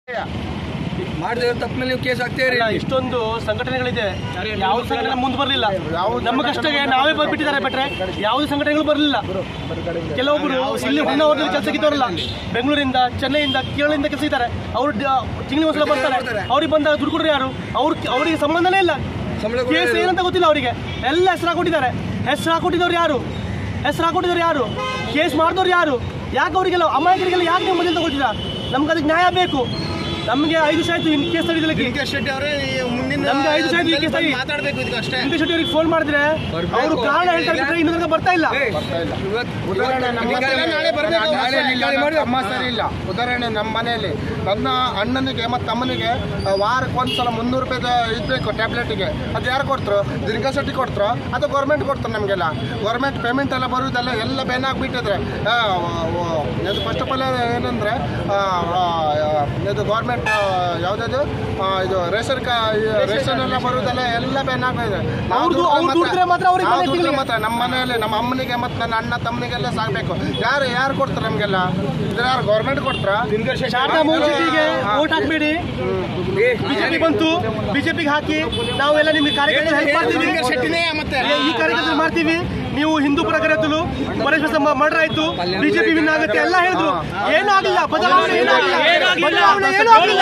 ಮಾಡಿದ್ರೆ ತಪ್ಪ ಮೇಲೆ ನೀವು ಕೇಸ್ ಹಾಕ್ತೀರಿ ಅಲ್ಲ, ಇಷ್ಟೊಂದು ಸಂಘಟನೆಗಳಿದೆ ಯಾವ ಸಂಘಟನೆ ಮುಂದೆ ಬರಲಿಲ್ಲ ನಮ್ಮ ಕಷ್ಟಕ್ಕೆ ನಾವೇ ಬಿಟ್ಟಿದ್ದಾರೆ ಬಿಟ್ರೆ ಯಾವುದೇ ಸಂಘಟನೆಗಳು ಬರಲಿಲ್ಲ ಕೆಲವೊಬ್ಬರು ಇಲ್ಲಿ ಹೊನ್ನಾವರದಲ್ಲಿ ಕೆಲಸಕ್ಕಿದ್ದವರಲ್ಲ ಬೆಂಗಳೂರಿಂದ ಚೆನ್ನೈಯಿಂದ ಕೇರಳದಿಂದ ಕೆಲಸ ಇದ್ದಾರೆ ಅವರು ತಿಂಗಳಿಗೆ ಒಂದ್ಸಲ ಬರ್ತಾರೆ ಅವ್ರಿಗೆ ಬಂದಾಗ ದುಡ್ಡು ಕೊಡ್ರಿ ಯಾರು ಅವ್ರ ಅವರಿಗೆ ಸಂಬಂಧನೇ ಇಲ್ಲ ಸಂಬಳ ಕೇಸ್ ಏನಂತ ಗೊತ್ತಿಲ್ಲ ಅವರಿಗೆ ಎಲ್ಲ ಹೆಸರು ಹಾಕೊಟ್ಟಿದ್ದಾರೆ ಹೆಸರು ಹಾಕೊಟ್ಟಿದ್ದವ್ರು ಯಾರು ಹೆಸರು ಹಾಕೊಟ್ಟಿದ್ದವ್ರು ಯಾರು ಕೇಸ್ ಮಾಡಿದವ್ರು ಯಾರು ಯಾಕೆ ಅವರಿಗೆಲ್ಲ ಅಮಾಯಕರಿಗೆಲ್ಲ ಯಾಕೆ ನೀವು ಮೊದಲು ತಗೊಳ್ತೀರಾ ನಮ್ಗೆ ಅದಕ್ಕೆ ನ್ಯಾಯ ಬೇಕು ನಮಗೆ ಐದು ವರ್ಷ ಆಯ್ತು ಇನ್ನು ಕೇಸ್ ತಡಿದಲಿಕ್ಕೆ ಶೆಟ್ಟಿ ಅವರೇ ಮುಂದಿನ ನಮ್ಗೆ ಐದು ಸಾವಿರ ಈ ಕೇಸ್ ಆಗಿ ಮಾತಾಡ್ಬೇಕು ಇದಕ್ಕೆ ಅಷ್ಟೇ ವೆಂಕಟೇಶ್ ಶೆಟ್ಟಿ ಅವ್ರಿಗೆ ಫೋನ್ ಮಾಡಿದ್ರೆ ಅವರು ಕಾರಣ ಹೇಳ್ತಾ ಇರ್ತಾರೆ ಇನ್ನೂ ತನಕ ಬರ್ತಾ ಇಲ್ಲ ಉದಾಹರಣೆ ನಮ್ಮ ನಾಳೆ- ನಾಳೆ ಬರ್ಬೇಕು. ನಾಳೆ ಇಲ್ಲ, ನಮ್ಮ ಸರಿ ಇಲ್ಲ ಉದಾಹರಣೆ ನಮ್ಮ ಮನೆಯಲ್ಲಿ ನನ್ನ ಅಣ್ಣನಿಗೆ ಮತ್ತು ತಮ್ಮನಿಗೆ ವಾರಕ್ಕೆ ಒಂದ್ಸಲ ಮುನ್ನೂರು ರೂಪಾಯಿ ಇದ್ಬೇಕು ಟ್ಯಾಬ್ಲೆಟಿಗೆ ಅದು ಯಾರು ಕೊಡ್ತರು ದಿನಕ ಶೆಟ್ಟಿ ಕೊಡ್ತರು ಅದು ಗೌರ್ಮೆಂಟ್ ಕೊಡ್ತಾರೆ ನಮಗೆಲ್ಲ ಗೌರ್ಮೆಂಟ್ ಪೇಮೆಂಟ್ ಎಲ್ಲ ಬರುವುದೆಲ್ಲ ಎಲ್ಲ ಬೇನ್ ಆಗಿಬಿಟ್ಟಿದ್ರೆ ಇದು ಫಸ್ಟ್ ಆಫ್ ಆಲ್ ಏನಂದರೆ ಇದು ಗೌರ್ಮೆಂಟ್ ಯಾವುದದು ಇದು ರೇಷನ್ ಕಾ ರೇಷನ್ ಎಲ್ಲ ಬರುವುದೆಲ್ಲ ಎಲ್ಲ ಬೇನ್ ಆಗಿದೆ ನಾವು ಅವ್ರ್ದು- ದುಡ್ದ್ರೆ ಅವ್ರು ದುಡ್ದ್ರೆ ಮಾತ್ರ ಅವ್ರಿಗೆ ನಾವು ಮನೆ ದುಡ್ದ್ರೆ ತಿಂಗ್ಳಿಗೆ. ಮಾತ್ರ ನಮ್ಮ ಮನೆಯಲ್ಲಿ ನಮ್ಮ ಅಮ್ಮನಿಗೆ ಮತ್ತು ನನ್ನ ಅಣ್ಣ ತಮ್ಮನಿಗೆಲ್ಲ ಸಾಗಬೇಕು ಯಾರು ಯಾರು ಕೊಡ್ತಾರೆ ನಮಗೆಲ್ಲ ಇದ್ರ ಯಾರು ಗೌರ್ಮೆಂಟ್ ಕೊಡ್ತಾರ ಶಾರದಾ ಮೋಹನ್ಶೆಟ್ಟಿಗೆ ವೋಟ್ ಹಾಕ್ಬೇಡಿ ಬಿಜೆಪಿ ಬಂತು ಬಿಜೆಪಿಗೆ ಹಾಕಿ ನಾವೆಲ್ಲ ನಿಮ್ಗೆ ಕಾರ್ಯಕರ್ತರು ಹೆಲ್ಪ್ ಮಾಡ್ತೀವಿ ಶೆಟ್ಟಿನೇ ಮತ್ತೆ ಈ- ಈ ಕಾರ್ಯಕರ್ತರು ಮಾಡ್ತೀವಿ ನೀವು ಹಿಂದೂಪುರ ಕರೆತಲು ಪರೇಶ್ವರ ಮರ್ಡರ್ ಆಯ್ತು ಬಿಜೆಪಿ ವಿನ್ ಆಗುತ್ತೆ ಎಲ್ಲ ಹೇಳಿದ್ರು ಏನೂ ಆಗಿಲ್ಲ ಬದಲಾವಣೆ ಏನೂ ಆಗಿಲ್ಲ ಬದಲಾವಣೆ ಏನೂ ಆಗಿಲ್ಲ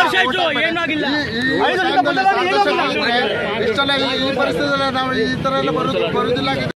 ಐದು ವರ್ಷದ ಬದಲಾವಣೆ ಏನೂ ಆಗಿಲ್ಲ ಇಷ್ಟೆಲ್ಲ ಈ ಈ ಪರಿಸ್ಥಿತಿಯಲ್ಲಿ ನಾವು ಈ ಥರ ಎಲ್ಲ ಬರುದು ಬರುದಿಲ್ಲ